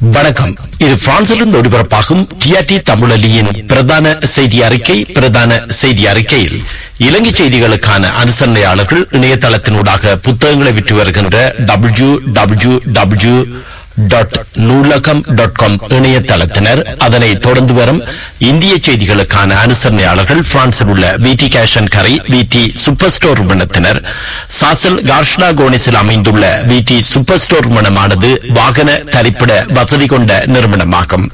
வணக்கம் இது பிரான்சிலிருந்து ஒளிபரப்பாகும் டிஆர்டி தமிழொலியின் பிரதான செய்தி அறிக்கை பிரதான செய்தி அறிக்கையில் இலங்கை செய்திகளுக்கான அனுசரணையாளர்கள் இணையதளத்தினூடாக புத்தகங்களை விற்று வருகின்ற W W W dot Noolaham dot com இணையதளத்தினர் அதனை தொடர்ந்து வரும் இந்திய செய்திகளுக்கான அனுசரணையாளர்கள் பிரான்சில் உள்ள விடி கேஷன் கரை விடி சூப்பர் ஸ்டோர் நிறுவனத்தினர் சாசல் கார்ஷ்னா கோனிஸில் அமைந்துள்ள விடி சூப்பர் ஸ்டோர் நிறுவனமானது வாகன தரிப்பிட வசதி கொண்ட நிறுவனமாகும்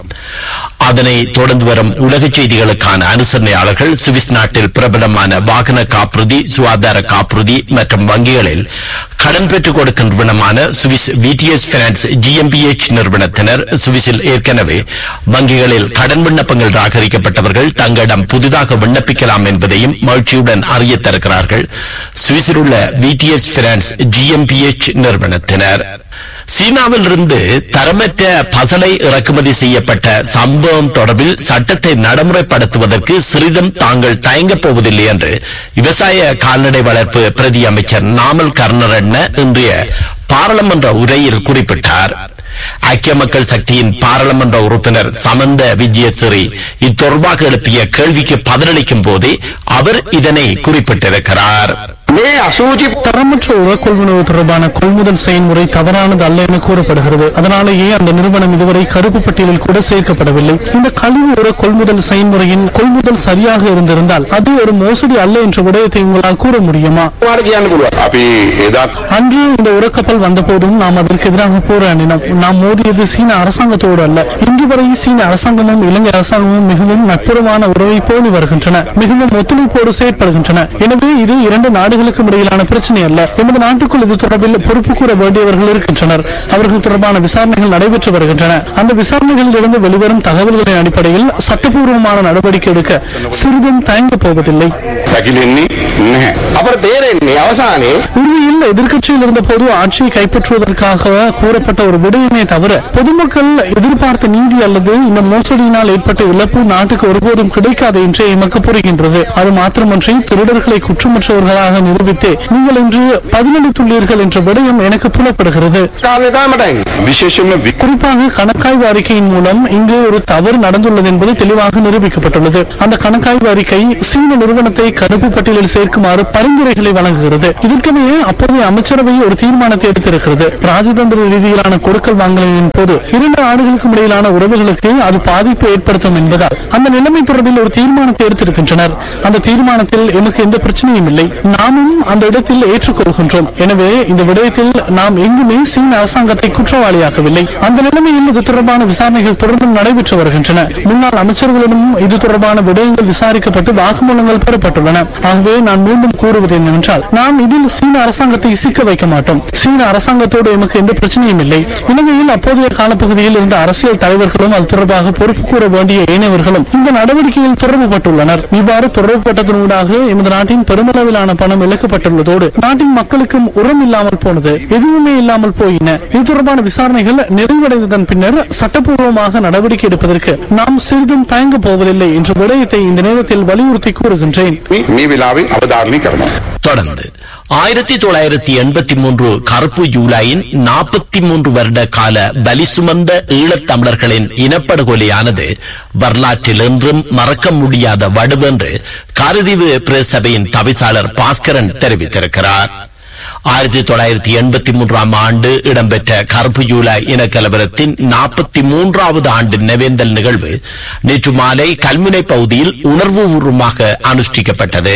அதனை தொடர்ந்து வரும் உலக செய்திகளுக்கான அனுசரணையாளர்கள் சுவிஸ் நாட்டில் பிரபலமான வாகன காப்புறுதி சுகாதார காப்புறுதி மற்றும் வங்கிகளில் கடன் பெற்றுக் கொடுக்கும் நிறுவனமான சுவிஸ் விடிஎஸ் பினான்ஸ் ஜிஎம்பிஎச் நிறுவனத்தினர் சுவிஸில் ஏற்கனவே வங்கிகளில் கடன் விண்ணப்பங்கள் ராகரிக்கப்பட்டவர்கள் தங்களிடம் புதிதாக விண்ணப்பிக்கலாம் என்பதையும் மகிழ்ச்சியுடன் அறிய தருகிறார்கள் சுவிஸில் உள்ள விடிஎஸ் பினான்ஸ் ஜிஎம்பிஎச் நிறுவனத்தினர் சீனாவில் இருந்து தரமற்ற பசலை இறக்குமதி செய்யப்பட்ட சம்பவம் தொடர்பில் சட்டத்தை நடைமுறைப்படுத்துவதற்கு சிறிதும் தாங்கள் தயங்கப் போவதில்லை என்று விவசாய கால்நடை வளர்ப்பு பிரதி அமைச்சர் நாமல் கர்ணரட்ன இன்றைய பாராளுமன்ற உரையில் குறிப்பிட்டார் ஐக்கிய மக்கள் சக்தியின் பாராளுமன்ற உறுப்பினர் சமந்த விஜயசிறி இத்தொடர்பாக எழுப்பிய கேள்விக்கு பதிலளிக்கும் போதே அவர் இதனை குறிப்பிட்டிருக்கிறார் මේ අසූචි தரமற்ற உர கொள்வனவு தொடர்பான கொள்முதல் செயல்முறை தவறானது அல்ல என கூறப்படுகிறது அதனாலேயே அந்த நிறுவனம் இதுவரை கருப்பு பட்டியலில் கூட சேர்க்கப்படவில்லை இந்த கழிவு உர கொள்முதல் செயல்முறையின் கொள்முதல் சரியாக இருந்திருந்தால் அது ஒரு மோசடி அல்ல என்ற விடயத்தை உங்களால் கூற முடியுமா වාට කියන්න පුළුවන්. අපි එදත් அன்று இந்த உரக்கப்பல் வந்தபோதும் நாம் அதற்கு எதிராக போராடினோம் நாம் மோதியது சீன அரசாங்கத்தோடு அல்ல இன்று வரை சீன அரசாங்கமும் இலங்கை அரசாங்கமும் மிகவும் நட்புறவான உறவை போலி வருகின்றன மிகவும் ஒத்துழைப்போடு செயற்படுகின்றன எனவே இது இரண்டு நாடுகளுக்கும் இடையிலான பிரச்சனை அல்ல எமது நாட்டுக்குள் இது தொடர்பில் பொறுப்பு கூற வேண்டியவர்கள் இருக்கின்றனர் அவர்கள் தொடர்பான விசாரணைகள் நடைபெற்று வருகின்றன அந்த விசாரணைகளில் இருந்து வெளிவரும் தகவல்களின் அடிப்படையில் சட்டப்பூர்வமான நடவடிக்கை எடுக்க சிறிதும் தயங்கப் போவதில்லை පැකිලෙන්නේ නැහැ. අපට තේරෙන්නේ අවසානයේ உண்மையில் எதிர்க்கட்சியில் இருந்தபோது ஆட்சியை கைப்பற்றுவதற்காக கூறப்பட்ட ஒரு விடயமே தவிர பொதுமக்கள் எதிர்பார்த்த நீதி அல்லது இந்த மோசடியினால் ஏற்பட்ட இழப்பு நாட்டுக்கு ஒருபோதும் கிடைக்காது என்றே எமக்கு புரிகின்றது அது மாத்திரமன்றி திருடர்களை குற்றமற்றவர்களாக நிரூபித்து நீங்கள் இன்று பதிலளித்துள்ளீர்கள் என்ற விடயம் எனக்கு புலப்படுகிறது කාරණේ තමයි මට ඇඟේ. විශේෂයෙන්ම වි- குறிப்பாக கணக்காய்வு அறிக்கையின் மூலம் இங்கு ஒரு தவறு நடந்துள்ளது என்பது தெளிவாக நிரூபிக்கப்பட்டுள்ளது அந்த கணக்காய்வு அறிக்கை சீன நிறுவனத்தை கருப்பு பட்டியலில் சேர்க்குமாறு பரிந்துரைகளை வழங்குகிறது இதற்கென அப்போதைய அமைச்சரவை ஒரு தீர்மானத்தை எடுத்திருக்கிறது ராஜதந்திர ரீதியிலான கொடுக்கல் வாங்கலின் போது இரண்டு நாடுகளுக்கும் இடையிலான உறவுகளுக்கு அது பாதிப்பு ஏற்படுத்தும் என்பதால் அந்த நிலைமை தொடர்பில் ஒரு தீர்மானத்தை எடுத்திருக்கின்றனர் அந்த தீர்மானத்தில் எமக்கு எந்த பிரச்சனையும் இல்லை நாமும் அந்த இடத்தில் ஏற்றுக்கொள்கின்றோம் எனவே இந்த விடயத்தில் நாம் எங்குமே சீன அரசாங்கத்தை குற்றவாளியாக்கவில்லை அந்த நிலைமையில் இது தொடர்பான விசாரணைகள் தொடர்ந்தும் நடைபெற்று வருகின்றன முன்னாள் அமைச்சர்களிடம் இது தொடர்பான விடயங்கள் விசாரிக்கப்பட்டு வாக்குமூலங்கள் பெறப்பட்டுள்ளன ஆகவே நான் மீண்டும் கூறுவது என்னவென்றால் நாம் இதில் சீன அரசாங்கத்தை சிக்க வைக்க மாட்டோம் சீன அரசாங்கத்தோடு எமக்கு எந்த பிரச்சனையும் இல்லை இலங்கையில் அப்போதைய காலப்பகுதியில் இருந்த அரசியல் தலைவர்களும் அது தொடர்பாக பொறுப்பு கூற வேண்டிய ஏனையவர்களும் இந்த நடவடிக்கையில் தொடர்புபட்டுள்ளனர் இவ்வாறு தொடர்புபட்டதனூடாக எமது நாட்டின் பெருமளவிலான பணம் இழக்கப்பட்டுள்ளதோடு நாட்டின் மக்களுக்கும் உரம் இல்லாமல் போனது எதுவுமே இல்லாமல் போயின இது தொடர்பான விசாரணைகள் நிறைவடைந்ததன் பின்னர் சட்டப்பூர்வமாக நடவடிக்கை எடுப்பதற்கு நாம் சிறிதும் தயங்கப் போவதில்லை என்ற விடயத்தை இந்த நேரத்தில் வலியுறுத்தி கூறுகின்றேன் මේ මේ වෙලාවේ අවධාරණය කරනවා. தொடர்ந்து ஆயிரத்தி தொள்ளாயிரத்தி எண்பத்தி மூன்று கருப்பு ஜூலையின் நாற்பத்தி மூன்று வருட கால பலி சுமந்த ஈழத்தமிழர்களின் இனப்படுகொலையானது வரலாற்றில் என்றும் மறக்க முடியாத வடுவென்று காரதீவு பிரஸ் சபையின் தவிசாளர் பாஸ்கரன் தெரிவித்திருக்கிறார் ஆயிரத்தி தொள்ளாயிரத்தி எண்பத்தி மூன்றாம் ஆண்டு இடம்பெற்ற கருப்பு ஜூலை இனக்கலவரத்தின் நாற்பத்தி மூன்றாவது ஆண்டு நினைவேந்தல் நிகழ்வு நேற்று மாலை கல்முனை பகுதியில் உணர்வுபூர்வமாக அனுஷ்டிக்கப்பட்டது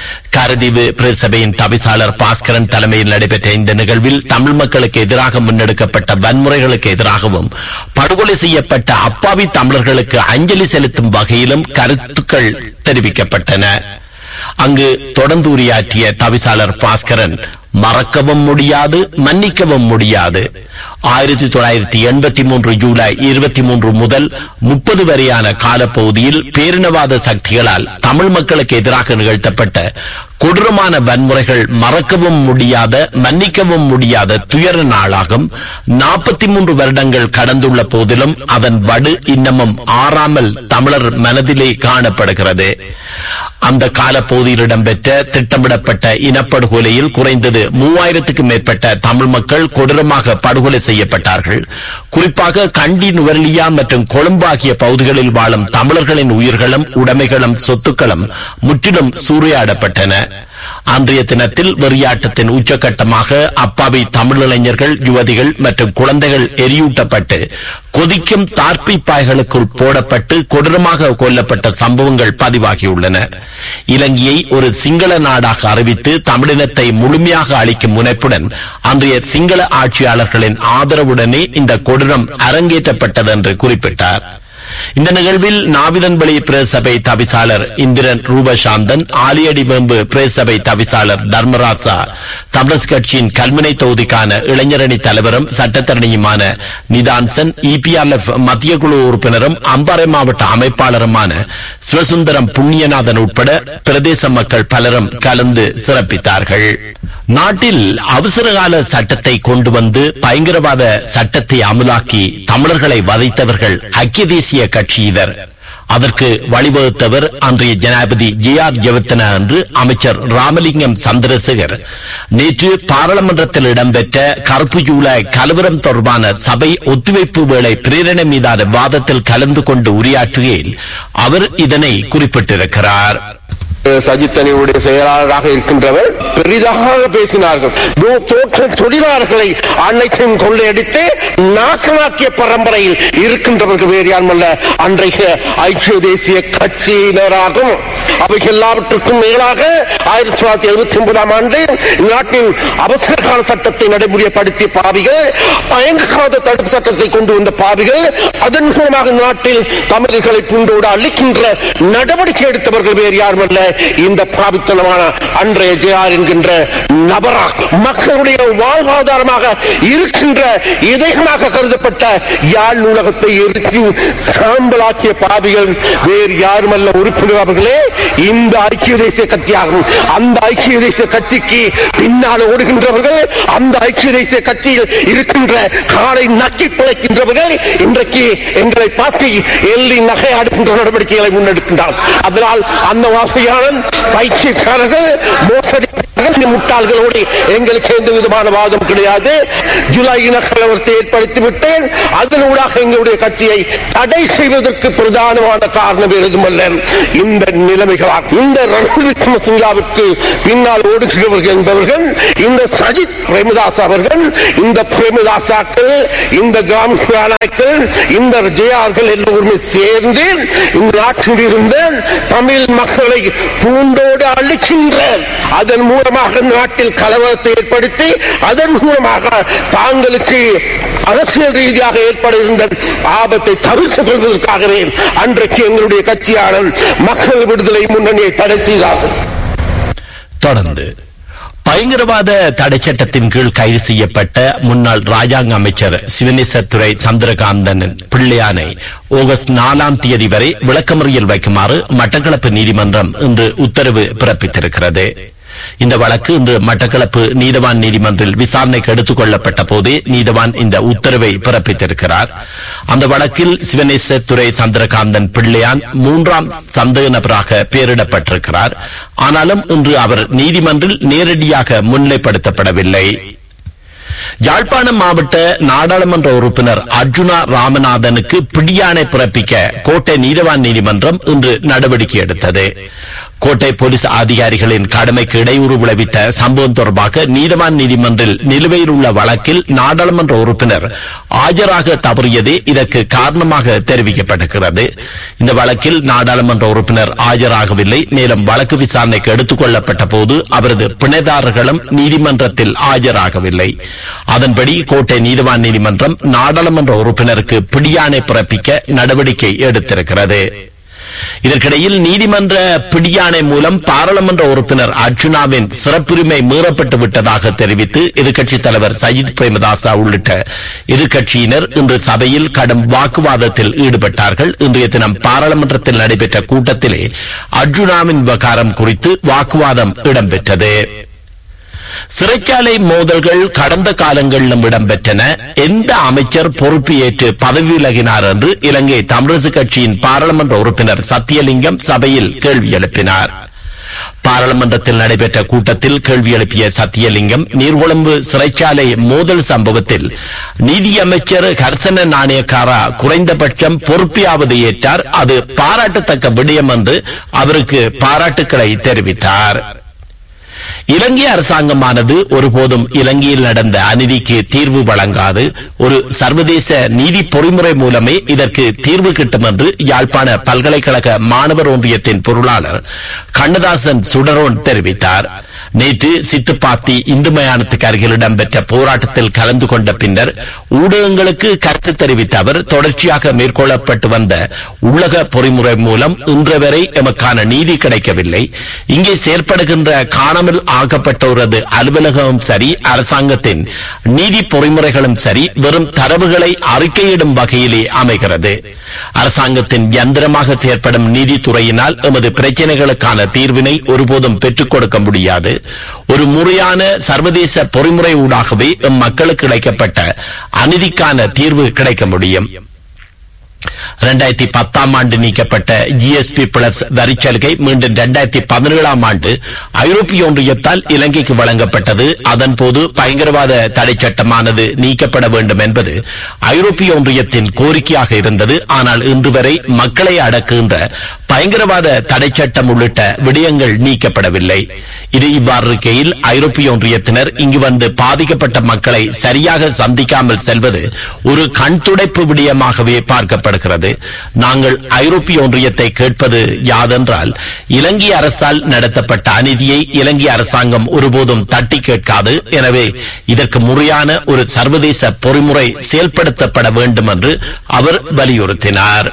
கரதீவு பிரஸ் சபையின் தவிசாளர் பாஸ்கரன் தலைமையில் நடைபெற்ற இந்த நிகழ்வில் தமிழ் மக்களுக்கு எதிராக முன்னெடுக்கப்பட்ட வன்முறைகளுக்கு எதிராகவும் படுகொலை செய்யப்பட்ட அப்பாவி தமிழர்களுக்கு அஞ்சலி செலுத்தும் வகையிலும் கருத்துக்கள் தெரிவிக்கப்பட்டன அங்கு தொடர்ந்து உரையாற்றிய தவிசாளர் பாஸ்கரன் மறக்கவும் முடியாது மன்னிக்கவும் முடியாது ஆயிரத்தி தொள்ளாயிரத்தி எண்பத்தி மூன்று ஜூலை இருபத்தி மூன்று முதல் முப்பது வரையான காலப்பகுதியில் பேரினவாத சக்திகளால் தமிழ் மக்களுக்கு எதிராக நிகழ்த்தப்பட்ட கொடூரமான வன்முறைகள் மறக்கவும் முடியாத மன்னிக்கவும் முடியாத துயர நாளாகும் நாற்பத்தி மூன்று வருடங்கள் கடந்துள்ள போதிலும் அதன் வடு இன்னமும் ஆறாமல் தமிழர் மனதிலே காணப்படுகிறது அந்த காலப்பகுதியில் இடம்பெற்ற திட்டமிடப்பட்ட இனப்படுகொலையில் குறைந்தது மூவாயிரத்துக்கும் மேற்பட்ட தமிழ் மக்கள் கொடூரமாக படுகொலை செய்யப்பட்டார்கள் குறிப்பாக கண்டி நுவர்லியா மற்றும் கொழும்பு ஆகிய பகுதிகளில் வாழும் தமிழர்களின் உயிர்களும் உடைமைகளும் சொத்துக்களும் முற்றிலும் சூறையாடப்பட்டன அன்றைய தினத்தில் வெறியாட்டத்தின் உச்சகட்டமாக அப்பாவி தமிழ் இளைஞர்கள் யுவதிகள் மற்றும் குழந்தைகள் எரியூட்டப்பட்டு கொதிக்கும் தார்ப்பிப்பாய்களுக்குள் போடப்பட்டு கொடூரமாக கொல்லப்பட்ட சம்பவங்கள் பதிவாகியுள்ளன இலங்கையை ஒரு சிங்கள நாடாக அறிவித்து தமிழினத்தை முழுமையாக அளிக்கும் முனைப்புடன் அன்றைய சிங்கள ஆட்சியாளர்களின் ஆதரவுடனே இந்த கொடூரம் அரங்கேற்றப்பட்டது என்று குறிப்பிட்டார் இந்த நிகழ்வில் நாவிதன்பலி பிரசபை தவிசாளர் இந்திரன் ரூபசாந்தன் ஆலியடி வேம்பு பிரசபை தவிசாளர் தர்மராசா தமிழரசு கட்சியின் கல்முனை தொகுதிக்கான இளைஞரணி தலைவரும் சட்டத்தரணியுமான நிதான்சன் இபிஆர்எஃப் மத்திய குழு உறுப்பினரும் அம்பாறை மாவட்ட அமைப்பாளருமான சிவசுந்தரம் புண்ணியநாதன் உட்பட பிரதேச மக்கள் பலரும் கலந்து சிறப்பித்தார்கள் நாட்டில் அவசரகால சட்டத்தை கொண்டு வந்து பயங்கரவாத சட்டத்தை அமலாக்கி தமிழர்களை வதைத்தவர்கள் ஐக்கிய தேசிய கட்சியினர் அதற்கு வழிவகுத்தவர் அன்றைய ஜனாதிபதி ஜே ஆர் ஜெயவர்த்தன என்று அமைச்சர் ராமலிங்கம் சந்திரசேகர் நேற்று பாராளுமன்றத்தில் இடம்பெற்ற கருப்பு ஜூலை கலவரம் தொடர்பான சபை ஒத்திவைப்பு வேளை பிரேரணை மீதான வாதத்தில் கலந்து கொண்டு உரையாற்றுகையில் அவர் இதனை குறிப்பிட்டிருக்கிறார் சஜித்தனியுடைய செயலாளராக இருக்கின்றவர் பெரிதாக பேசினார்கள் தோ- தோற்ற தொழிலாளர்களை அனைத்தையும் கொள்ளையடித்து நாசமாக்கிய பரம்பரையில் இருக்கின்றவர்கள் வேறு யாருமல்ல அன்றைய ஐக்கிய தேசிய கட்சியினராகும் அவை எல்லாவற்றுக்கும் மேலாக ஆயிரத்தி தொள்ளாயிரத்தி எழுபத்தி ஒன்பதாம் ஆண்டு நாட்டின் அவசர கால சட்டத்தை நடைமுறைப்படுத்திய பாவிகள் பயங்கரவாத தடுப்பு சட்டத்தை கொண்டு வந்த பாவிகள் அதன் மூலமாக நாட்டில் தமிழர்களை பூண்டோடு அழிக்கின்ற நடவடிக்கை எடுத்தவர்கள் வேறு யாருமல்ல இந்த பிராபித்தனமான அன்றைய ஜெயார் என்கின்ற நபரா மக்களுடைய வாழ்வாதாரமாக இருக்கின்ற இதயமாக கருதப்பட்ட யாழ் நூலகத்தை எரித்து சாம்பலாக்கிய பாவிகள் வேறு யாருமல்ல உறுப்பினர் அவர்களே இந்த ஐக்கிய தேசிய கட்சியாகும் அந்த ஐக்கிய தேசிய கட்சிக்கு பின்னால் ஓடுகின்றவர்கள் அந்த ஐக்கிய தேசிய கட்சியில் இருக்கின்ற காலை நக்கி பிழைக்கின்றவர்கள் இன்றைக்கு எங்களை பார்த்து எள்ளி நகை அடுக்கின்ற நடவடிக்கைகளை முன்னெடுக்கின்றார் அதனால் அந்த வாசையான பயிற்சிக்காரர்கள் மோசடி முட்டாள்களோடு எங்களுக்கு எந்த விதமான வாதம் கிடையாது ஜூலை இன கலவரத்தை ஏற்படுத்தி விட்டேன் அதனூடாக எங்களுடைய கட்சியை தடை செய்வதற்கு பிரதானமான காரணம் எதுவுமல்ல இந்த நிலைமைகளால் இந்த ரணில் விக்ரமசிங்காவிற்கு பின்னால் ஓடுகிறவர்கள் என்பவர்கள் இந்த சஜித் பிரேமதாஸ் அவர்கள் இந்த பிரேமதாசாக்கள் இந்த காமிகானாக்கள் இந்த ஜெயார்கள் எல்லோருமே சேர்ந்து இந்த நாட்டில் இருந்த தமிழ் மக்களை பூண்டோடு அழிக்கின்ற அதன் மூலமாக இந்த நாட்டில் கலவரத்தை ஏற்படுத்தி அதன் மூலமாக தாங்களுக்கு அரசியல் ரீதியாக ஏற்பட இருந்த ஆபத்தை தவிர்த்துக் கொள்வதற்காகவே அன்றைக்கு எங்களுடைய கட்சியான மக்கள் விடுதலை முன்னணியை தடை செய்தார்கள் தொடர்ந்து பயங்கரவாத தடை சட்டத்தின் கீழ் கைது செய்யப்பட்ட முன்னாள் ராஜாங்க அமைச்சர் சிவனேசத்துறை சந்திரகாந்தன் பிள்ளையானை ஆகஸ்ட் நாலாம் தேதி வரை விளக்கமறியல் வைக்குமாறு மட்டக்களப்பு நீதிமன்றம் இன்று உத்தரவு பிறப்பித்திருக்கிறது இந்த வழக்கு இன்று மட்டக்களப்பு நீதவான் நீதிமன்றில் விசாரணைக்கு எடுத்துக் கொள்ளப்பட்ட போதே நீதவான் இந்த உத்தரவை பிறப்பித்திருக்கிறார் அந்த வழக்கில் சிவனேசத்துறை சந்திரகாந்தன் பிள்ளையான் மூன்றாம் சந்தேக நபராக பெயரிடப்பட்டிருக்கிறார் ஆனாலும் இன்று அவர் நீதிமன்றில் நேரடியாக முன்னிலைப்படுத்தப்படவில்லை யாழ்ப்பாணம் மாவட்ட நாடாளுமன்ற உறுப்பினர் அர்ஜுனா ராமநாதனுக்கு பிடியாணை பிறப்பிக்க கோட்டை நீதவான் நீதிமன்றம் இன்று நடவடிக்கை எடுத்தது கோட்டை போலீஸ் அதிகாரிகளின் கடமைக்கு இடையூறு விளைவித்த சம்பவம் தொடர்பாக நீதவான் நீதிமன்றில் நிலுவையில் உள்ள வழக்கில் நாடாளுமன்ற உறுப்பினர் ஆஜராக தவறியதே இதற்கு காரணமாக தெரிவிக்கப்பட்டிருக்கிறது இந்த வழக்கில் நாடாளுமன்ற உறுப்பினர் ஆஜராகவில்லை மேலும் வழக்கு விசாரணைக்கு எடுத்துக் கொள்ளப்பட்ட போது அவரது பிணைதாரர்களும் நீதிமன்றத்தில் ஆஜராகவில்லை அதன்படி கோட்டை நீதிவான் நீதிமன்றம் நாடாளுமன்ற உறுப்பினருக்கு பிடியாணை பிறப்பிக்க நடவடிக்கை எடுத்திருக்கிறது இதற்கிடையில் நீதிமன்ற பிடியாணை மூலம் பாராளுமன்ற உறுப்பினர் அர்ஜுனாவின் சிறப்புரிமை மீறப்பட்டு விட்டதாக தெரிவித்து எதிர்க்கட்சித் தலைவர் சஜித் பிரேமதாசா உள்ளிட்ட எதிர்க்கட்சியினர் இன்று சபையில் கடும் வாக்குவாதத்தில் ஈடுபட்டார்கள் இன்றைய தினம் பாராளுமன்றத்தில் நடைபெற்ற கூட்டத்திலே அர்ஜுனாவின் விவகாரம் குறித்து வாக்குவாதம் இடம்பெற்றது சிறைச்சாலை மோதல்கள் கடந்த காலங்களிலும் இடம்பெற்றன எந்த அமைச்சர் பொறுப்பு ஏற்று பதவி விலகினார் என்று இலங்கை தமிழரசு கட்சியின் பாராளுமன்ற உறுப்பினர் சத்தியலிங்கம் சபையில் கேள்வி எழுப்பினார் பாராளுமன்றத்தில் நடைபெற்ற கூட்டத்தில் கேள்வி எழுப்பிய சத்தியலிங்கம் நீர்கொழும்பு சிறைச்சாலை மோதல் சம்பவத்தில் நீதியமைச்சர் ஹர்சன நாணயக்காரா குறைந்தபட்சம் பொறுப்பியாவது ஏற்றார் அது பாராட்டத்தக்க விடயம் என்று அவருக்கு பாராட்டுக்களை தெரிவித்தார் இலங்கை அரசாங்கமானது ஒருபோதும் இலங்கையில் நடந்த அநீதிக்கு தீர்வு வழங்காது ஒரு சர்வதேச நீதி பொறிமுறை மூலமே இதற்கு தீர்வு கிட்டும் என்று யாழ்ப்பாண பல்கலைக்கழக மாணவர் ஒன்றியத்தின் பொருளாளர் கண்ணதாசன் சுடரோன் தெரிவித்தார் நேற்று சித்துப்பாத்தி இந்து மயானத்துக்கு அருகில் இடம்பெற்ற போராட்டத்தில் கலந்து கொண்ட பின்னர் ஊடகங்களுக்கு கருத்து தெரிவித்த அவர் தொடர்ச்சியாக மேற்கொள்ளப்பட்டு வந்த உள்ளக பொறிமுறை மூலம் இன்று வரை எமக்கான நீதி கிடைக்கவில்லை இங்கே செயற்படுகின்ற காணாமல் ஆக்கப்பட்டோரது அலுவலகமும் சரி அரசாங்கத்தின் நீதி பொறிமுறைகளும் சரி வெறும் தரவுகளை அறிக்கையிடும் வகையிலே அமைகிறது அரசாங்கத்தின் யந்திரமாக செயற்படும் நீதித்துறையினால் எமது பிரச்சனைகளுக்கான தீர்வினை ஒருபோதும் பெற்றுக் கொடுக்க முடியாது ஒரு முறையான சர்வதேச பொறிமுறை ஊடாகவே எம் மக்களுக்கு கிடைக்கப்பட்ட அநீதிக்கான தீர்வு கிடைக்க முடியும் இரண்டாயிரத்தி பத்தாம் ஆண்டு நீக்கப்பட்ட ஜிஎஸ்பி பிளஸ் வரிச்சலுகை மீண்டும் இரண்டாயிரத்தி பதினேழாம் ஆண்டு ஐரோப்பிய ஒன்றியத்தால் இலங்கைக்கு வழங்கப்பட்டது அதன் போது பயங்கரவாத தடை சட்டமானது நீக்கப்பட வேண்டும் என்பது ஐரோப்பிய ஒன்றியத்தின் கோரிக்கையாக இருந்தது ஆனால் இன்று வரை மக்களை அடக்குகின்ற பயங்கரவாத தடை சட்டம் உள்ளிட்ட விடயங்கள் நீக்கப்படவில்லை இது இவ்வாறு இருக்கையில் ஐரோப்பிய ஒன்றியத்தினர் இங்கு வந்து பாதிக்கப்பட்ட மக்களை சரியாக சந்திக்காமல் செல்வது ஒரு கண் துடைப்பு விடயமாகவே பார்க்கப்படுகிறது நாங்கள் ஐரோப்பிய ஒன்றியத்தை கேட்பது யாதென்றால் இலங்கை அரசால் நடத்தப்பட்ட அநீதியை இலங்கை அரசாங்கம் ஒருபோதும் தட்டி கேட்காது எனவே இதற்கு முறையான ஒரு சர்வதேச பொறிமுறை செயல்படுத்தப்பட வேண்டும் என்று அவர் வலியுறுத்தினார்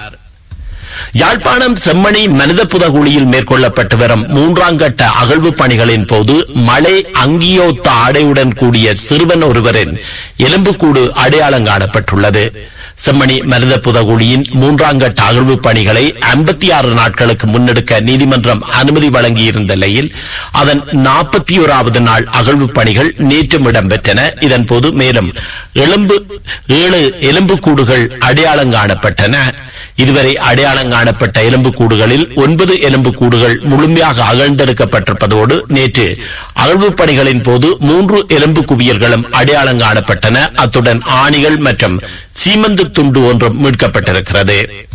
யாழ்ப்பாணம் செம்மணி மனித புதகுழியில் மேற்கொள்ளப்பட்டு வரும் மூன்றாம் கட்ட அகழ்வு பணிகளின் போது மழை அங்கியோத்த ஆடையுடன் கூடிய சிறுவன் ஒருவரின் எலும்புக்கூடு அடையாளம் காணப்பட்டுள்ளது செம்மணி மனித புதகுழியின் மூன்றாம் கட்ட அகழ்வு பணிகளை ஐம்பத்தி ஆறு நாட்களுக்கு முன்னெடுக்க நீதிமன்றம் அனுமதி வழங்கியிருந்த நிலையில் அதன் நாற்பத்தி ஓராவது நாள் அகழ்வு பணிகள் நேற்றும் இடம்பெற்றன இதன்போது மேலும் எலும்பு ஏழு எலும்புக்கூடுகள் அடையாளம் காணப்பட்டன இதுவரை அடையாளம் காணப்பட்ட எலும்புக்கூடுகளில் ஒன்பது எலும்புக்கூடுகள் முழுமையாக அகழ்ந்தெடுக்கப்பட்டிருப்பதோடு நேற்று அகழ்வு பணிகளின் போது மூன்று எலும்பு குவியல்களும் அடையாளம் காணப்பட்டன அத்துடன் ஆணிகள் மற்றும் சீமந்து துண்டு ஒன்றும் மீட்கப்பட்டிருக்கிறது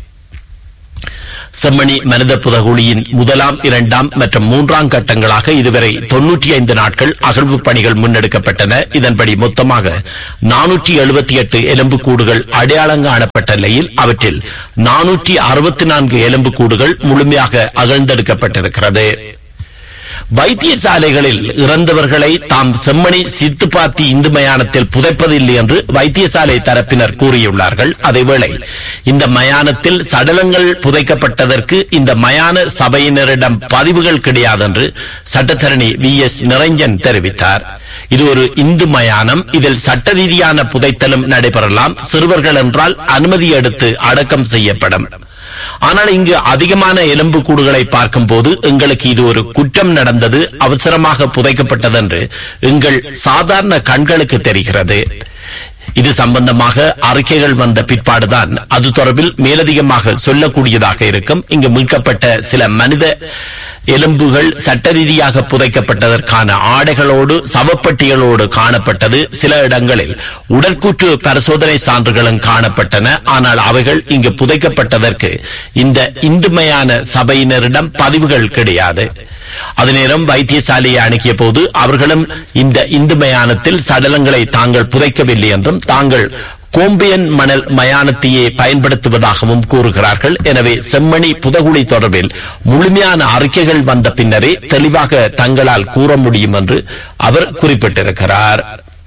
செம்மணி மனித புதகுழியின் முதலாம் இரண்டாம் மற்றும் மூன்றாம் கட்டங்களாக இதுவரை தொன்னூற்றி ஐந்து நாட்கள் அகழ்வு பணிகள் முன்னெடுக்கப்பட்டன இதன்படி மொத்தமாக நானூற்றி எழுபத்தி எட்டு எலும்புக்கூடுகள் அடையாளம் காணப்பட்ட நிலையில் அவற்றில் நானூற்றி அறுபத்தி நான்கு எலும்புக்கூடுகள் முழுமையாக அகழ்ந்தெடுக்கப்பட்டிருக்கிறது வைத்தியசாலைகளில் இறந்தவர்களை தாம் செம்மணி சித்துப்பாத்தி இந்து மயானத்தில் புதைப்பதில்லை என்று வைத்தியசாலை தரப்பினர் கூறியுள்ளார்கள் அதேவேளை இந்த மயானத்தில் சடலங்கள் புதைக்கப்பட்டதற்கு இந்த மயான சபையினரிடம் பதிவுகள் கிடையாது என்று சட்டத்தரணி வி எஸ் நிரஞ்சன் தெரிவித்தார் இது ஒரு இந்து மயானம் இதில் சட்ட ரீதியான புதைத்தலும் நடைபெறலாம் சிறுவர்கள் என்றால் அனுமதி எடுத்து அடக்கம் செய்யப்படும் ஆனால் இங்கு அதிகமான எலும்பு கூடுகளை பார்க்கும் போது எங்களுக்கு இது ஒரு குற்றம் நடந்தது அவசரமாக புதைக்கப்பட்டது என்று எங்கள் சாதாரண கண்களுக்கு தெரிகிறது இது சம்பந்தமாக அறிக்கைகள் வந்த பிற்பாடுதான் அது தொடர்பில் மேலதிகமாக சொல்லக்கூடியதாக இருக்கும் இங்கு மீட்கப்பட்ட சில மனித எலும்புகள் சட்ட ரீதியாக புதைக்கப்பட்டதற்கான ஆடைகளோடு சவப்பட்டிகளோடு காணப்பட்டது சில இடங்களில் உடற்கூற்று பரிசோதனை சான்றுகளும் காணப்பட்டன ஆனால் அவைகள் இங்கு புதைக்கப்பட்டதற்கு இந்த இந்துமையான சபையினரிடம் பதிவுகள் கிடையாது அது நேரம் வைத்தியசாலையை அணுகிய போது அவர்களும் இந்த இந்து மயானத்தில் சடலங்களை தாங்கள் புதைக்கவில்லை என்றும் தாங்கள் கோம்பியன் மணல் மயானத்தையே பயன்படுத்துவதாகவும் கூறுகிறார்கள் எனவே செம்மணி புதகுழி தொடர்பில் முழுமையான அறிக்கைகள் வந்த பின்னரே தெளிவாக தங்களால் கூற முடியும் என்று அவர் குறிப்பிட்டிருக்கிறார்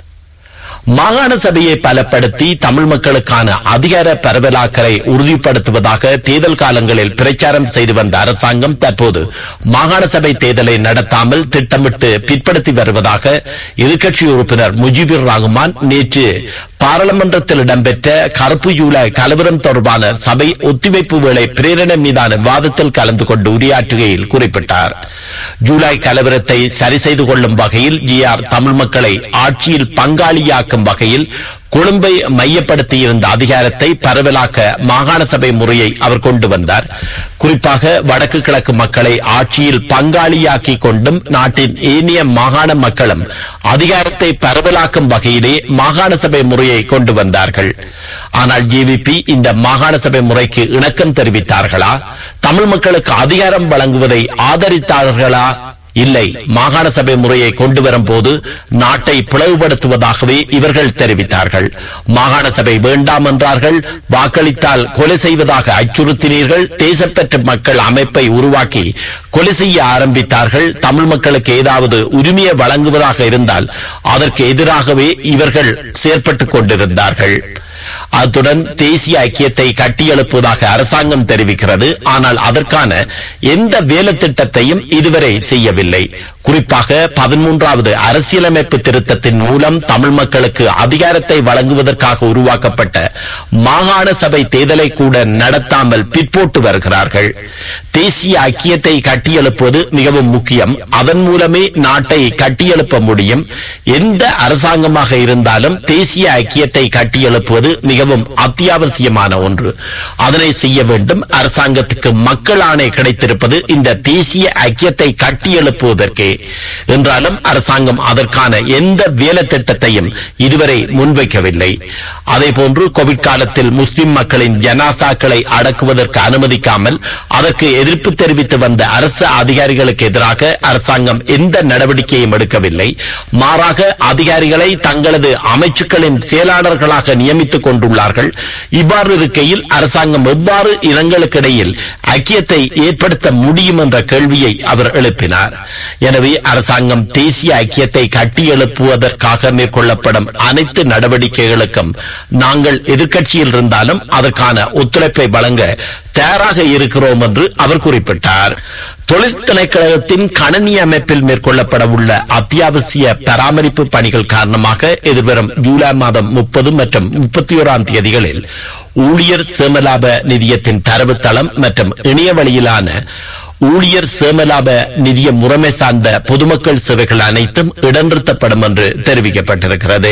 மாகாண சபையை பலப்படுத்தி தமிழ் மக்களுக்கான அதிகார பரவலாக்கலை உறுதிப்படுத்துவதாக தேர்தல் காலங்களில் பிரச்சாரம் செய்து வந்த அரசாங்கம் தற்போது மாகாண சபை தேர்தலை நடத்தாமல் திட்டமிட்டு பிற்படுத்தி வருவதாக எதிர்க்கட்சி உறுப்பினர் முஜிபுர் ரஹ்மான் நேற்று பாராளுமன்றத்தில் இடம்பெற்ற கருப்பு ஜூலை கலவரம் தொடர்பான சபை ஒத்திவைப்பு வேளை பிரேரணை மீதான விவாதத்தில் கலந்து கொண்டு உரையாற்றுகையில் குறிப்பிட்டார் ஜூலை கலவரத்தை சரி செய்து கொள்ளும் வகையில் ஜி ஆர் தமிழ் மக்களை ஆட்சியில் பங்காளியாக்கும் வகையில் கொழும்பை மையப்படுத்தியிருந்த அதிகாரத்தை பரவலாக்க மாகாண சபை முறையை அவர் கொண்டு வந்தார் குறிப்பாக வடக்கு கிழக்கு மக்களை ஆட்சியில் பங்காளியாக்கி கொண்டும் நாட்டின் ஏனைய மாகாண மக்களும் அதிகாரத்தை பரவலாக்கும் வகையிலே மாகாண சபை முறையை கொண்டு வந்தார்கள் ஆனால் ஜேவிபி இந்த மாகாண சபை முறைக்கு இணக்கம் தெரிவித்தார்களா தமிழ் மக்களுக்கு அதிகாரம் வழங்குவதை ஆதரித்தார்களா இல்லை மாகாண சபை முறையை கொண்டு வரும் போது நாட்டை பிளவுபடுத்துவதாகவே இவர்கள் தெரிவித்தார்கள் மாகாண சபை வேண்டாம் என்றார்கள் வாக்களித்தால் கொலை செய்வதாக அச்சுறுத்தினீர்கள் தேசப்பற்ற மக்கள் அமைப்பை உருவாக்கி கொலை செய்ய ஆரம்பித்தார்கள் தமிழ் மக்களுக்கு ஏதாவது உரிமையை வழங்குவதாக இருந்தால் அதற்கு எதிராகவே இவர்கள் செயற்பட்டுக் கொண்டிருந்தார்கள் அத்துடன் தேசிய ஐக்கியத்தை கட்டியெழுப்புவதாக அரசாங்கம் தெரிவிக்கிறது ஆனால் அதற்கான எந்த வேலை திட்டத்தையும் இதுவரை செய்யவில்லை குறிப்பாக பதிமூன்றாவது அரசியலமைப்பு திருத்தத்தின் மூலம் தமிழ் மக்களுக்கு அதிகாரத்தை வழங்குவதற்காக உருவாக்கப்பட்ட மாகாண சபை தேர்தலை கூட நடத்தாமல் பிற்போட்டு வருகிறார்கள் தேசிய ஐக்கியத்தை கட்டியெழுப்புவது மிகவும் முக்கியம் அதன் மூலமே நாட்டை கட்டியெழுப்ப முடியும் எந்த அரசாங்கமாக இருந்தாலும் தேசிய ஐக்கியத்தை கட்டியெழுப்புவது மிகவும் அத்தியாவசியமான ஒன்று அதனை செய்ய வேண்டும் அரசாங்கத்துக்கு மக்கள் ஆணை கிடைத்திருப்பது இந்த தேசிய ஐக்கியத்தை கட்டியெழுப்புவதற்கே என்றாலும் அரசாங்கம் அதற்கான எந்த வேலை திட்டத்தையும் இதுவரை முன்வைக்கவில்லை அதே போன்று கோவிட் காலத்தில் முஸ்லிம் மக்களின் ஜனாசாக்களை அடக்குவதற்கு அனுமதிக்காமல் அதற்கு எதிர்ப்பு தெரிவித்து வந்த அரசு அதிகாரிகளுக்கு எதிராக அரசாங்கம் எந்த நடவடிக்கையும் எடுக்கவில்லை மாறாக அதிகாரிகளை தங்களது அமைச்சுக்களின் செயலாளர்களாக நியமித்துக் கொண்டுள்ளார்கள் இவ்வாறு இருக்கையில் அரசாங்கம் எவ்வாறு இனங்களுக்கிடையில் ஐக்கியத்தை ஏற்படுத்த முடியும் என்ற கேள்வியை அவர் எழுப்பினார் எனவே அரசாங்கம் தேசிய ஐக்கியத்தை கட்டி எழுப்புவதற்காக மேற்கொள்ளப்படும் அனைத்து நடவடிக்கைகளுக்கும் நாங்கள் எதிர்க்கட்சியில் இருந்தாலும் அதற்கான ஒத்துழைப்பை வழங்க தயாராக இருக்கிறோம் என்று அவர் குறிப்பிட்டார் தொழில் திணைக்களத்தின் கணனி அமைப்பில் மேற்கொள்ளப்பட உள்ள அத்தியாவசிய பராமரிப்பு பணிகள் காரணமாக எதிர்வரும் ஜூலை மாதம் முப்பது மற்றும் முப்பத்தி ஓராம் தேதிகளில் ஊழியர் சேமலாப நிதியத்தின் தரவுத்தளம் மற்றும் இணைய வழியிலான ஊழியர் சேமலாப நிதிய முறைமை சார்ந்த பொதுமக்கள் சேவைகள் அனைத்தும் இடநிறுத்தப்படும் என்று தெரிவிக்கப்பட்டிருக்கிறது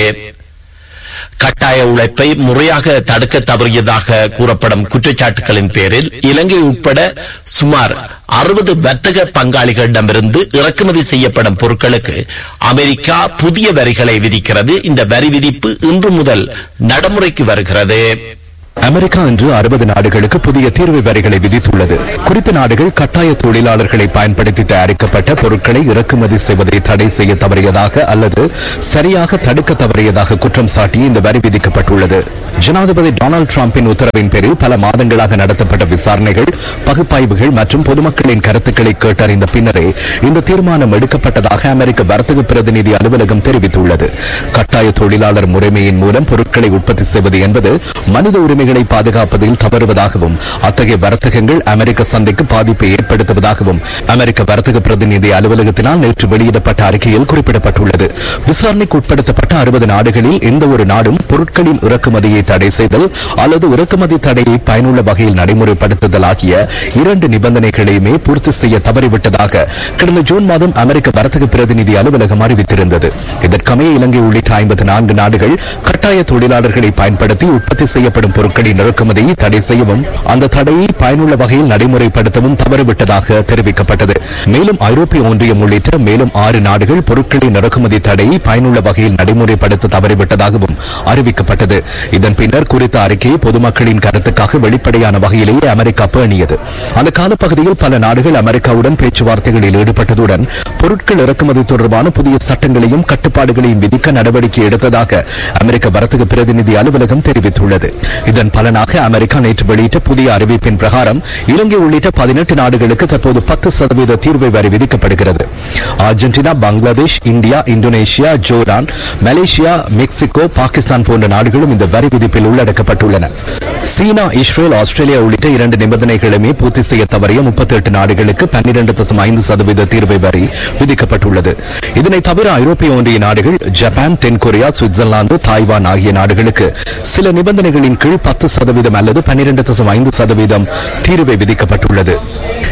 கட்டாய உழைப்பை முறையாக தடுக்க தவறியதாக கூறப்படும் குற்றச்சாட்டுகளின் பேரில் இலங்கை உட்பட சுமார் அறுபது வர்த்தக பங்காளிகளிடமிருந்து இறக்குமதி செய்யப்படும் பொருட்களுக்கு அமெரிக்கா புதிய வரிகளை விதிக்கிறது இந்த வரி விதிப்பு இன்று முதல் நடைமுறைக்கு வருகிறது அமெரிக்கா இன்று அறுபது நாடுகளுக்கு புதிய தீர்வு வரிகளை விதித்துள்ளது குறித்த நாடுகள் கட்டாய தொழிலாளர்களை பயன்படுத்தி தயாரிக்கப்பட்ட பொருட்களை இறக்குமதி செய்வதை தடை செய்ய தவறியதாக அல்லது சரியாக தடுக்க தவறியதாக குற்றம் சாட்டி இந்த வரி விதிக்கப்பட்டுள்ளது ஜனாதிபதி டொனால்டு டிரம்பின் உத்தரவின் பேரில் பல மாதங்களாக நடத்தப்பட்ட விசாரணைகள் பகுப்பாய்வுகள் மற்றும் பொதுமக்களின் கருத்துக்களை கேட்டறிந்த பின்னரே இந்த தீர்மானம் எடுக்கப்பட்டதாக அமெரிக்க வர்த்தக பிரதிநிதி அலுவலகம் தெரிவித்துள்ளது கட்டாய தொழிலாளர் முறைமையின் மூலம் பொருட்களை உற்பத்தி செய்வது என்பது மனித உரிமைகளை பாதுகாப்பதில் தவறுவதாகவும் அத்தகைய வர்த்தகங்கள் அமெரிக்க சந்தைக்கு பாதிப்பை ஏற்படுத்துவதாகவும் அமெரிக்க வர்த்தக பிரதிநிதி அலுவலகத்தினால் நேற்று வெளியிடப்பட்ட அறிக்கையில் குறிப்பிடப்பட்டுள்ளது விசாரணைக்கு உட்படுத்தப்பட்ட அறுபது நாடுகளில் எந்த ஒரு நாடும் பொருட்களின் இறக்குமதியை தடை செய்தல் அல்லது இறக்குமதி தடையை பயனுள்ள வகையில் நடைமுறைப்படுத்துதல் ஆகிய இரண்டு நிபந்தனைகளையுமே பூர்த்தி செய்ய தவறிவிட்டதாக கடந்த ஜூன் மாதம் அமெரிக்க வர்த்தக பிரதிநிதி அலுவலகம் அறிவித்திருந்தது இதற்கமைய இலங்கை உள்ளிட்ட ஐம்பத்தி நான்கு நாடுகள் கட்டாய தொழிலாளர்களை பயன்படுத்தி உற்பத்தி செய்யப்படும் பொருட்களின் இறக்குமதியை தடை செய்யவும் அந்த தடையை பயனுள்ள வகையில் நடைமுறைப்படுத்தவும் தவறிவிட்டதாக தெரிவிக்கப்பட்டது மேலும் ஐரோப்பிய ஒன்றியம் உள்ளிட்ட மேலும் ஆறு நாடுகள் பொருட்களின் இறக்குமதி தடையை பயனுள்ள வகையில் நடைமுறைப்படுத்த தவறிவிட்டதாகவும் அறிவிக்கப்பட்டது இதன் பின்னர் குறித்த அறிக்கையை பொதுமக்களின் கருத்துக்காக வெளிப்படையான வகையிலேயே அமெரிக்கா பேணியது அந்த காலப்பகுதியில் பல நாடுகள் அமெரிக்காவுடன் பேச்சுவார்த்தைகளில் ஈடுபட்டதுடன் பொருட்கள் இறக்குமதி தொடர்பான புதிய சட்டங்களையும் கட்டுப்பாடுகளையும் விதிக்க நடவடிக்கை எடுத்ததாக அமெரிக்க வர்த்தக பிரதிநிதி அலுவலகம் தெரிவித்துள்ளது இதன் பலனாக அமெரிக்கா நேற்று வெளியிட்ட புதிய அறிவிப்பின் பிரகாரம் இலங்கை உள்ளிட்ட பதினெட்டு நாடுகளுக்கு தற்போது பத்து சதவீத தீர்வை வரி விதிக்கப்படுகிறது Argentina Bangladesh India Indonesia Jordan Malaysia Mexico Pakistan போன்ற நாடுகளும் இந்த வரி விதிப்பில் உள்ளடக்கப்பட்டுள்ளன சீனா இஸ்ரேல் ஆஸ்திரேலியா உள்ளிட்ட இரண்டு நிபந்தனைகளுமே பூர்த்தி செய்ய தவறிய முப்பத்தி எட்டு நாடுகளுக்கு பன்னிரண்டு தசம் ஐந்து சதவீத தீர்வை வரி விதிக்கப்பட்டுள்ளது இதனை தவிர ஐரோப்பிய ஒன்றிய நாடுகள் ஜப்பான் தென்கொரியா சுவிட்சர்லாந்து தாய்வான் ஆகிய நாடுகளுக்கு சில நிபந்தனைகளின் கீழ் பத்து சதவீதம் அல்லது பன்னிரண்டு தசம் ஐந்து சதவீதம் தீர்வை விதிக்கப்பட்டுள்ளது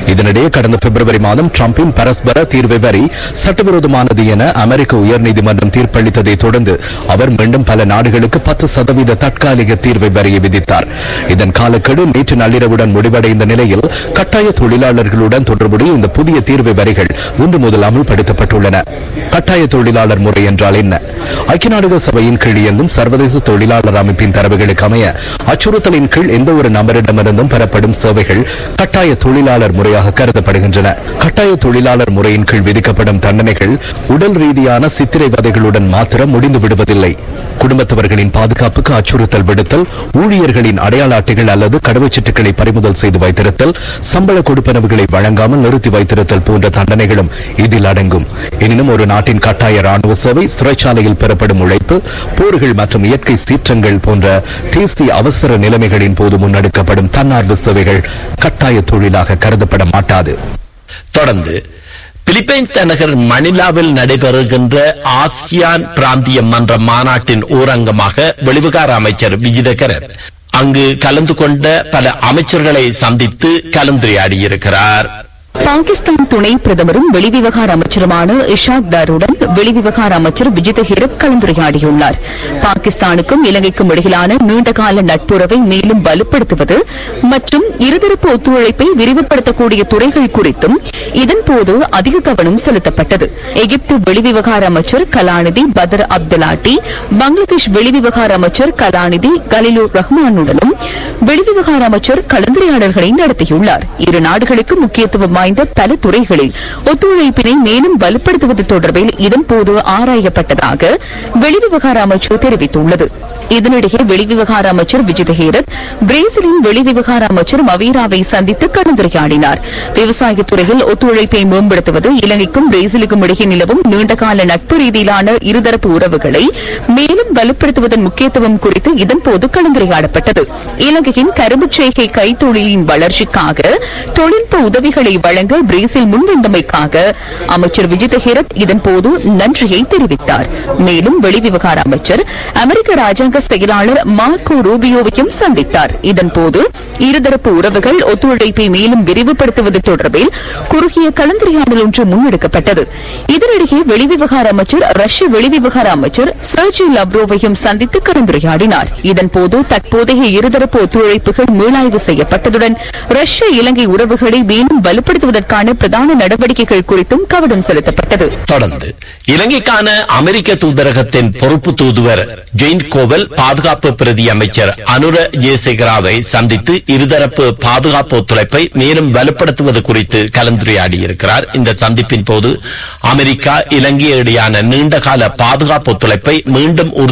இதனிடையே கடந்த பிப்ரவரி மாதம் டிரம்பின் பரஸ்பர தீர்வை வரி சட்டவிரோதமானது என அமெரிக்க உயர்நீதிமன்றம் தீர்ப்பளித்ததை தொடர்ந்து அவர் மீண்டும் பல நாடுகளுக்கு பத்து சதவீத தற்காலிக தீர்வை வரியை விதித்தார் இதன் காலக்கெடு நேற்று நள்ளிரவுடன் முடிவடைந்த நிலையில் கட்டாய தொழிலாளர்களுடன் தொடர்புடைய இந்த புதிய தீர்வை வரிகள் இன்று முதல் அமல்படுத்தப்பட்டுள்ளன கட்டாய தொழிலாளர் முறை என்றால் என்ன ஐக்கிய நாடுகள் சபையின் கீழ் இயங்கும் சர்வதேச தொழிலாளர் அமைப்பின் தரவுகளுக்கு அமைய அச்சுறுத்தலின் கீழ் எந்த ஒரு நபரிடமிருந்தும் பெறப்படும் சேவைகள் கட்டாய தொழிலாளர் முறையாக கருதப்படுகின்றன கட்டாய தொழிலாளர் முறையின் கீழ் விதிக்கப்படும் தண்டனைகள் உடல் ரீதியான சித்திரைவதைகளுடன் மாத்திரம் முடிந்து விடுவதில்லை குடும்பத்தவர்களின் பாதுகாப்புக்கு அச்சுறுத்தல் விடுத்தல் ஊழியர்களின் அடையாள அட்டைகள் அல்லது கடவுச்சீட்டுகளை பறிமுதல் செய்து வைத்திருத்தல் சம்பள கொடுப்பனவுகளை வழங்காமல் நிறுத்தி வைத்திருத்தல் போன்ற தண்டனைகளும் இதில் அடங்கும் எனினும் ஒரு நாட்டின் கட்டாய ராணுவ சேவை சிறைச்சாலையில் பெறப்படும் உழைப்பு போர்கள் மற்றும் இயற்கை சீற்றங்கள் போன்ற தேசிய அவசர நிலைமைகளின் போது முன்னெடுக்கப்படும் தன்னார்வ சேவைகள் கட்டாய தொழிலாக கருதப்பட மாட்டாது தொடர்ந்து பிலிப்பைன்ஸ் தலைநகர் மணிலாவில் நடைபெறுகின்ற ஆசியான் பிராந்திய மன்ற மாநாட்டின் ஓரங்கமாக வெளிவிகார அமைச்சர் விஜிதகரன் அங்கு கலந்து கொண்ட பல அமைச்சர்களை சந்தித்து கலந்துரையாடியிருக்கிறார் பாகிஸ்தான் துணை பிரதமரும் வெளிவிவகார அமைச்சருமான இஷாக் டாருடன் வெளிவிவகார அமைச்சர் விஜித ஹிரத் கலந்துரையாடியுள்ளார் பாகிஸ்தானுக்கும் இலங்கைக்கும் இடையிலான நீண்டகால நட்புறவை மேலும் வலுப்படுத்துவது மற்றும் இருதரப்பு ஒத்துழைப்பை விரிவுபடுத்தக்கூடிய துறைகள் குறித்தும் இதன்போது அதிக கவனம் செலுத்தப்பட்டது எகிப்து வெளிவிவகார அமைச்சர் கலாநிதி பதர் அப்துல்லாட்டி பங்களாதேஷ் வெளிவிவகார அமைச்சர் கலாநிதி கலிலுர் ரஹ்மானுடனும் வெளிவிவகார அமைச்சர் கலந்துரையாடல்களை நடத்தியுள்ளார் இரு நாடுகளுக்கு முக்கியத்துவம் வாய்ந்த பல துறைகளில் ஒத்துழைப்பினை மேலும் வலுப்படுத்துவது தொடர்பில் இதன்போது ஆராயப்பட்டதாக வெளிவிவகார அமைச்சர் தெரிவித்துள்ளது இதனிடையே வெளிவிவகார அமைச்சர் விஜித ஹேரத் பிரேசிலின் வெளிவிவகார அமைச்சர் மவீராவை சந்தித்து கலந்துரையாடினார் விவசாயத் துறையில் ஒத்துழைப்பை மேம்படுத்துவது இலங்கைக்கும் பிரேசிலுக்கும் இடையே நிலவும் நீண்டகால நட்பு ரீதியிலான இருதரப்பு உறவுகளை மேலும் வலுப்படுத்துவதன் முக்கியத்துவம் குறித்து இதன்போது கலந்துரையாடப்பட்டது இலங்கையின் கரும்புச்சேகை கைத்தொழிலின் வளர்ச்சிக்காக தொழில்நுட்ப உதவிகளை வழங்க பிரேசில் முன்வந்தமைக்காக அமைச்சர் விஜித ஹேரத் இதன்போது நன்றியை தெரிவித்தார் மேலும் வெளிவிவகார அமைச்சர் அமெரிக்க ராஜாங்க செயலாளர் மார்க்கோ ரூபியோவையும் சந்தித்தார் இதன்போது இருதரப்பு உறவுகள் ஒத்துழைப்பை மேலும் விரிவுபடுத்துவது தொடர்பில் குறுகிய கலந்துரையாடல் ஒன்று முன்னெடுக்கப்பட்டது இதனிடையே வெளிவிவகார அமைச்சர் ரஷ்ய வெளிவிவகார அமைச்சர் சர்ஜி லவ்ரோவையும் சந்தித்து கலந்துரையாடினார் இதன்போது தற்போதைய இருதரப்பு ஒத்துழைப்புகள் மீளாய்வு செய்யப்பட்டதுடன் ரஷ்ய இலங்கை உறவுகளை மேலும் வலுப்படுத்துவதற்கான பிரதான நடவடிக்கைகள் குறித்தும் கவனம் செலுத்தப்பட்டது தொடர்ந்து இலங்கைக்கான அமெரிக்க தூதரகத்தின் பொறுப்பு தூதுவர் ஜெயின் கோவல் பாதுகாப்பு பிரதி அமைச்சர் அனுர ஜெயசேகராவை சந்தித்து இருதரப்பு பாதுகாப்பு ஒத்துழைப்பை மேலும் வலுப்படுத்துவது குறித்து கலந்துரையாடியிருக்கிறார் இந்த சந்திப்பின் போது அமெரிக்கா இலங்கை இடையான நீண்டகால பாதுகாப்பு ஒத்துழைப்பை மீண்டும் உறுதி